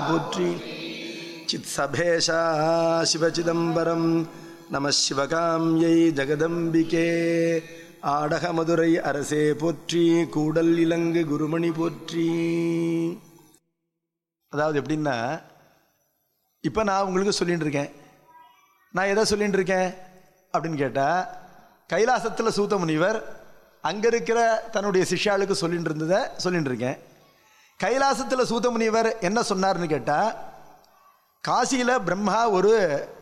போற்றி சித் சபேஷா சிவசிதம்பரம் நம சிவகாமியை ஜெகதம்பிகே ஆடக மதுரை அரசே போற்றி கூடல் இலங்கு குருமணி போற்றி அதாவது எப்படின்னா இப்போ நான் உங்களுக்கு சொல்லிட்டு இருக்கேன் நான் எதை சொல்லிட்டு இருக்கேன் அப்படின்னு கேட்டால் கைலாசத்தில் சூத்த முனிவர் அங்கே இருக்கிற தன்னுடைய சிஷ்யாளுக்கு சொல்லிட்டு இருந்ததை சொல்லிட்டு இருக்கேன் கைலாசத்தில் சூத்த முனிவர் என்ன சொன்னார்னு கேட்டால் காசியில் பிரம்மா ஒரு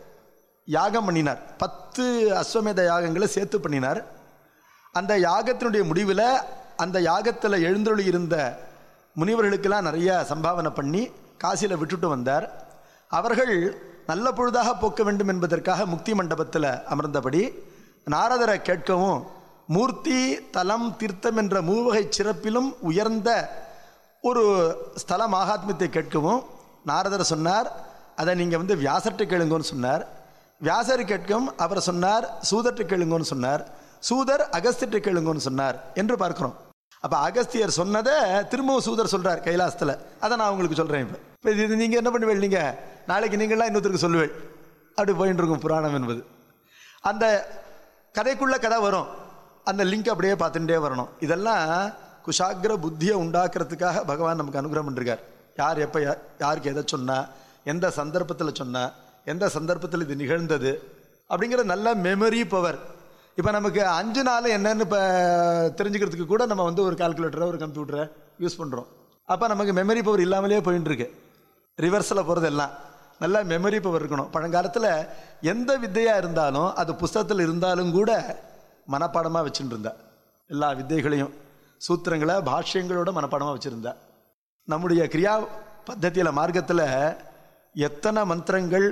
யாகம் பண்ணினார் பத்து அஸ்வமேத யாகங்களை சேர்த்து பண்ணினார் அந்த யாகத்தினுடைய முடிவில் அந்த யாகத்தில் எழுந்தொழி இருந்த முனிவர்களுக்கெல்லாம் நிறைய சம்பாவனை பண்ணி காசியில் விட்டுட்டு வந்தார் அவர்கள் நல்ல பொழுதாக போக்க வேண்டும் என்பதற்காக முக்தி மண்டபத்தில் அமர்ந்தபடி நாரதரை கேட்கவும் மூர்த்தி தலம் தீர்த்தம் என்ற மூவகை சிறப்பிலும் உயர்ந்த ஒரு ஸ்தல மகாத்மியத்தை கேட்கவும் நாரதர் சொன்னார் அதை நீங்கள் வந்து வியாசர்கிட்ட கேளுங்கன்னு சொன்னார் வியாசர் கேட்கும் அவர் சொன்னார் சூதர்கிட்ட கேளுங்கன்னு சொன்னார் சூதர் அகஸ்தியர்கிட்ட கேளுங்கன்னு சொன்னார் என்று பார்க்கிறோம் அப்போ அகஸ்தியர் சொன்னதை திரும்பவும் சூதர் சொல்றார் கைலாசத்தில் அதை நான் உங்களுக்கு சொல்கிறேன் இப்போ இப்போ இது நீங்கள் என்ன பண்ணுவீங்க நீங்கள் நாளைக்கு நீங்களாம் இன்னொருத்தருக்கு சொல்லுவேன் அப்படி போயின்னு இருக்கும் புராணம் என்பது அந்த கதைக்குள்ள கதை வரும் அந்த லிங்க் அப்படியே பார்த்துட்டே வரணும் இதெல்லாம் குஷாகிர புத்தியை உண்டாக்குறதுக்காக பகவான் நமக்கு அனுகிரகம் பண்ணிருக்கார் யார் எப்போ யாருக்கு எதை சொன்னா எந்த சந்தர்ப்பத்தில் சொன்னா எந்த சந்தர்ப்பத்தில் இது நிகழ்ந்தது அப்படிங்கிற நல்ல மெமரி பவர் இப்போ நமக்கு அஞ்சு நாள் என்னன்னு இப்போ தெரிஞ்சுக்கிறதுக்கு கூட நம்ம வந்து ஒரு கால்குலேட்டரை ஒரு கம்ப்யூட்டரை யூஸ் பண்ணுறோம் அப்போ நமக்கு மெமரி பவர் இல்லாமலே போயின்னு இருக்கு ரிவர்ஸில் போகிறது எல்லாம் நல்ல மெமரி பவர் இருக்கணும் பழங்காலத்தில் எந்த வித்தையாக இருந்தாலும் அது புஸ்தகத்தில் இருந்தாலும் கூட மனப்பாடமாக வச்சுட்டு இருந்தா எல்லா வித்தைகளையும் சூத்திரங்களை பாஷ்யங்களோட மனப்பாடமாக வச்சுருந்தா நம்முடைய கிரியா பத்தத்தியில் மார்க்கத்தில் எத்தனை மந்திரங்கள்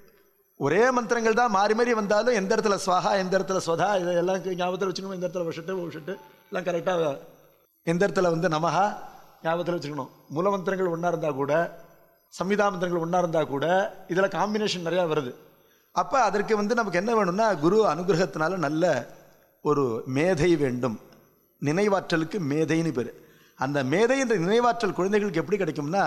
ஒரே மந்திரங்கள் தான் மாறி மாறி வந்தாலும் எந்த இடத்துல ஸ்வஹா எந்த இடத்துல ஸ்வதா இதெல்லாம் ஞாபகத்தில் வச்சுக்கணும் எந்த இடத்துல விஷட்டு விஷட்டு எல்லாம் கரெக்டாக எந்த இடத்துல வந்து நமஹா ஞாபகத்தில் வச்சுக்கணும் மூல மந்திரங்கள் ஒன்றா இருந்தால் கூட சம்விதா மந்திரங்கள் ஒன்றா இருந்தால் கூட இதில் காம்பினேஷன் நிறையா வருது அப்போ அதற்கு வந்து நமக்கு என்ன வேணும்னா குரு அனுகிரகத்தினால நல்ல ஒரு மேதை வேண்டும் நினைவாற்றலுக்கு மேதைன்னு பேர் அந்த மேதை என்ற நினைவாற்றல் குழந்தைகளுக்கு எப்படி கிடைக்கும்னா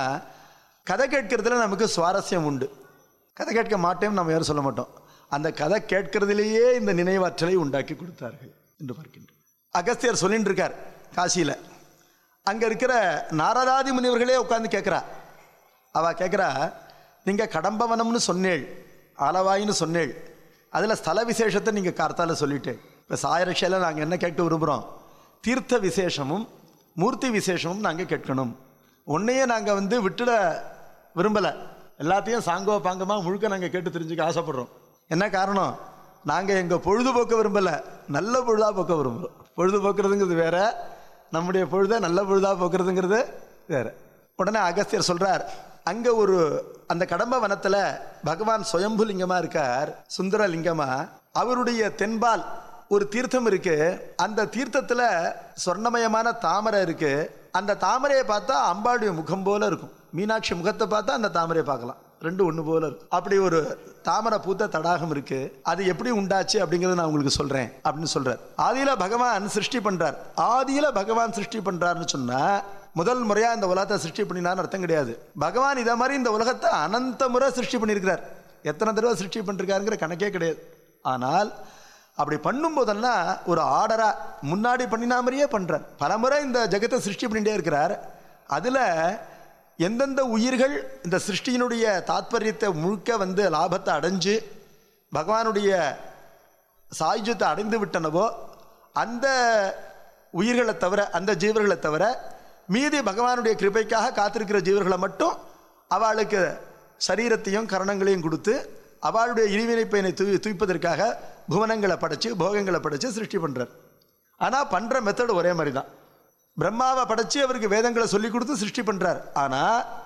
கதை கேட்கறதுல நமக்கு சுவாரஸ்யம் உண்டு கதை கேட்க மாட்டேன்னு நம்ம யாரும் சொல்ல மாட்டோம் அந்த கதை கேட்கறதிலேயே இந்த நினைவாற்றலை உண்டாக்கி கொடுத்தார்கள் என்று பார்க்கின்றோம் அகஸ்தியர் சொல்லிட்டு இருக்கார் காசியில் அங்கே இருக்கிற நாரதாதி முனிவர்களே உட்காந்து கேட்குறா அவ கேட்குறா நீங்கள் கடம்பவனம்னு சொன்னேள் ஆலவாயின்னு சொன்னேள் அதில் ஸ்தல விசேஷத்தை நீங்கள் கார்த்தால சொல்லிட்டேன் இப்போ சாயரட்சையில் நாங்கள் என்ன கேட்க விரும்புகிறோம் தீர்த்த விசேஷமும் மூர்த்தி விசேஷமும் நாங்கள் கேட்கணும் உன்னையே நாங்கள் வந்து விட்டுட விரும்பலை எல்லாத்தையும் சாங்கோ பாங்கமாக முழுக்க நாங்கள் கேட்டு தெரிஞ்சுக்க ஆசைப்படுறோம் என்ன காரணம் நாங்கள் எங்கள் பொழுதுபோக்க விரும்பலை நல்ல பொழுதாக போக்க விரும்புகிறோம் பொழுதுபோக்குறதுங்கிறது வேற நம்முடைய பொழுதை நல்ல பொழுதாக போக்குறதுங்கிறது வேற உடனே அகஸ்தியர் சொல்றார் அங்க ஒரு அந்த கடம்ப வனத்துல பகவான் சுயம்பு லிங்கமா இருக்கார் சுந்தர லிங்கமா அவருடைய தென்பால் ஒரு தீர்த்தம் இருக்கு அந்த தீர்த்தத்துல சொர்ணமயமான தாமரை இருக்கு அந்த தாமரையை பார்த்தா அம்பாளுடைய முகம் போல இருக்கும் மீனாட்சி முகத்தை பார்த்தா அந்த தாமரையை பார்க்கலாம் ரெண்டு ஒன்று போல இருக்கும் அப்படி ஒரு தாமரை பூத்த தடாகம் இருக்கு அது எப்படி உண்டாச்சு அப்படிங்கறத நான் உங்களுக்கு சொல்றேன் அப்படின்னு சொல்றார் ஆதியில பகவான் சிருஷ்டி பண்றார் ஆதியில பகவான் சிருஷ்டி பண்றாருன்னு சொன்னா முதல் முறையா இந்த உலகத்தை சிருஷ்டி பண்ணினான்னு அர்த்தம் கிடையாது பகவான் இதை மாதிரி இந்த உலகத்தை அனந்த முறை சிருஷ்டி பண்ணியிருக்கிறார் எத்தனை தடவை சிருஷ்டி பண்ணிருக்காருங்கிற கணக்கே கிடையாது ஆனால் அப்படி பண்ணும்போதெல்லாம் ஒரு ஆர்டரா முன்னாடி பண்ணினா மாதிரியே பண்றார் பலமுறை இந்த ஜெகத்தை சிருஷ்டி பண்ணிட்டே இருக்கிறார் அதுல எந்தெந்த உயிர்கள் இந்த சிருஷ்டியினுடைய தாத்பரியத்தை முழுக்க வந்து லாபத்தை அடைஞ்சு பகவானுடைய சாயுஜத்தை அடைந்து விட்டனவோ அந்த உயிர்களை தவிர அந்த ஜீவர்களை தவிர மீதி பகவானுடைய கிருபைக்காக காத்திருக்கிற ஜீவர்களை மட்டும் அவளுக்கு சரீரத்தையும் கரணங்களையும் கொடுத்து அவளுடைய இழிவினை பயனை தூய் தூய்ப்பதற்காக புவனங்களை படைச்சு போகங்களை படைச்சு சிருஷ்டி பண்றார் ஆனால் பண்ற மெத்தட் ஒரே மாதிரி தான் பிரம்மாவை படைச்சு அவருக்கு வேதங்களை சொல்லி கொடுத்து சிருஷ்டி பண்றார் ஆனா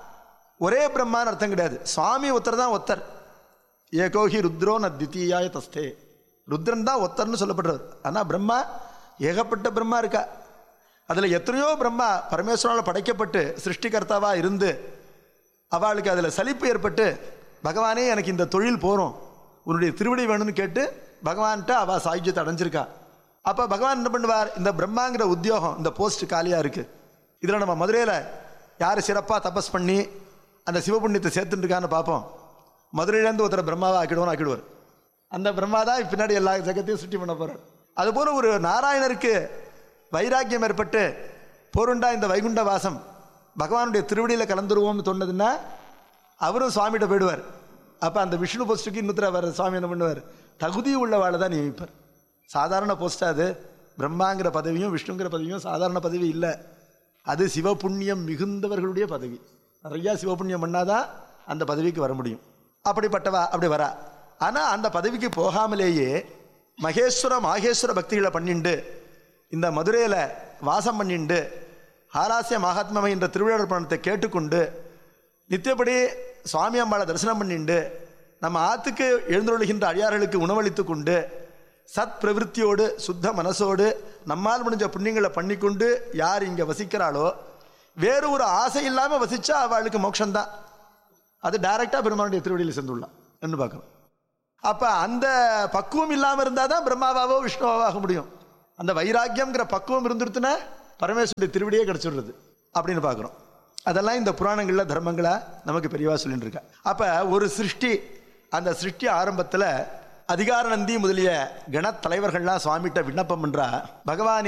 ஒரே பிரம்மான்னு அர்த்தம் கிடையாது சுவாமி ஒருத்தர் தான் ஒத்தர் ஏகோஹி ருத்ரோ ந தித்தீயாய தஸ்தே ருத்ரன் தான் ஒத்தர்னு சொல்லப்படுறார் ஆனா பிரம்மா ஏகப்பட்ட பிரம்மா இருக்கா அதுல எத்தனையோ பிரம்மா பரமேஸ்வரனால் படைக்கப்பட்டு சிருஷ்டிகர்த்தாவா இருந்து அவளுக்கு அதில் சலிப்பு ஏற்பட்டு பகவானே எனக்கு இந்த தொழில் போகிறோம் உன்னுடைய திருவடி வேணும்னு கேட்டு பகவான்கிட்ட அவள் சாயுஜத்தை அடைஞ்சிருக்கா அப்போ பகவான் என்ன பண்ணுவார் இந்த பிரம்மாங்கிற உத்தியோகம் இந்த போஸ்ட் காலியாக இருக்குது இதில் நம்ம மதுரையில் யார் சிறப்பாக தபஸ் பண்ணி அந்த சிவபுண்ணியத்தை சேர்த்துட்டு இருக்கான்னு பார்ப்போம் மதுரையிலேருந்து ஒருத்தர் பிரம்மாவை ஆக்கிடுவோம் ஆக்கிடுவார் அந்த பிரம்மா தான் பின்னாடி எல்லா ஜகத்தையும் சுட்டி பண்ண போகிறார் அதுபோல ஒரு நாராயணருக்கு வைராக்கியம் ஏற்பட்டு போருண்டா இந்த வைகுண்ட வாசம் பகவானுடைய திருவடியில் கலந்துருவோம்னு சொன்னதுன்னா அவரும் சுவாமிகிட்ட போயிடுவார் அப்போ அந்த விஷ்ணு போஸ்ட்டுக்கு இன்னொருத்தர வர சுவாமி என்ன பண்ணுவார் தகுதி உள்ளவாளை தான் நியமிப்பார் சாதாரண போஸ்ட் அது பிரம்மாங்கிற பதவியும் விஷ்ணுங்கிற பதவியும் சாதாரண பதவி இல்லை அது சிவபுண்ணியம் மிகுந்தவர்களுடைய பதவி நிறையா சிவபுண்ணியம் பண்ணாதான் அந்த பதவிக்கு வர முடியும் அப்படிப்பட்டவா அப்படி வரா ஆனால் அந்த பதவிக்கு போகாமலேயே மகேஸ்வர மாகேஸ்வர பக்திகளை பண்ணிண்டு இந்த மதுரையில் வாசம் பண்ணிண்டு ஆராசிய மகாத்மமை என்ற திருவிழா பணத்தை கேட்டுக்கொண்டு நித்தியப்படி சுவாமி அம்பாளை தரிசனம் பண்ணிண்டு நம்ம ஆத்துக்கு எழுந்துருளுகின்ற அடியார்களுக்கு உணவளித்து கொண்டு சத் பிரவிற்த்தியோடு சுத்த மனசோடு நம்மால் முடிஞ்ச புண்ணியங்களை பண்ணிக்கொண்டு யார் இங்கே வசிக்கிறாளோ வேறு ஒரு ஆசை இல்லாமல் வசிச்சா அவளுக்கு மோட்சம்தான் அது டைரக்டாக பெருமானுடைய திருவடியில் சென்றுள்ளான் என்று பார்க்குறோம் அப்போ அந்த பக்குவம் இல்லாமல் இருந்தால் தான் பிரம்மாவாவோ விஷ்ணுவாவோ ஆக முடியும் அந்த வைராக்கியம்ங்கிற பக்குவம் இருந்துருத்துனா பரமேஸ்வருடைய திருவடியே கிடச்சிடுறது அப்படின்னு பார்க்குறோம் அதெல்லாம் இந்த புராணங்களில் தர்மங்களா நமக்கு பெரியவா சொல்லிட்டு இருக்கா அப்போ ஒரு சிருஷ்டி அந்த சிருஷ்டி ஆரம்பத்தில் அதிகார நந்தி முதலிய கணத்தலைவர்கள்லாம் சுவாமிகிட்ட விண்ணப்பம் பண்ணுறா பகவானே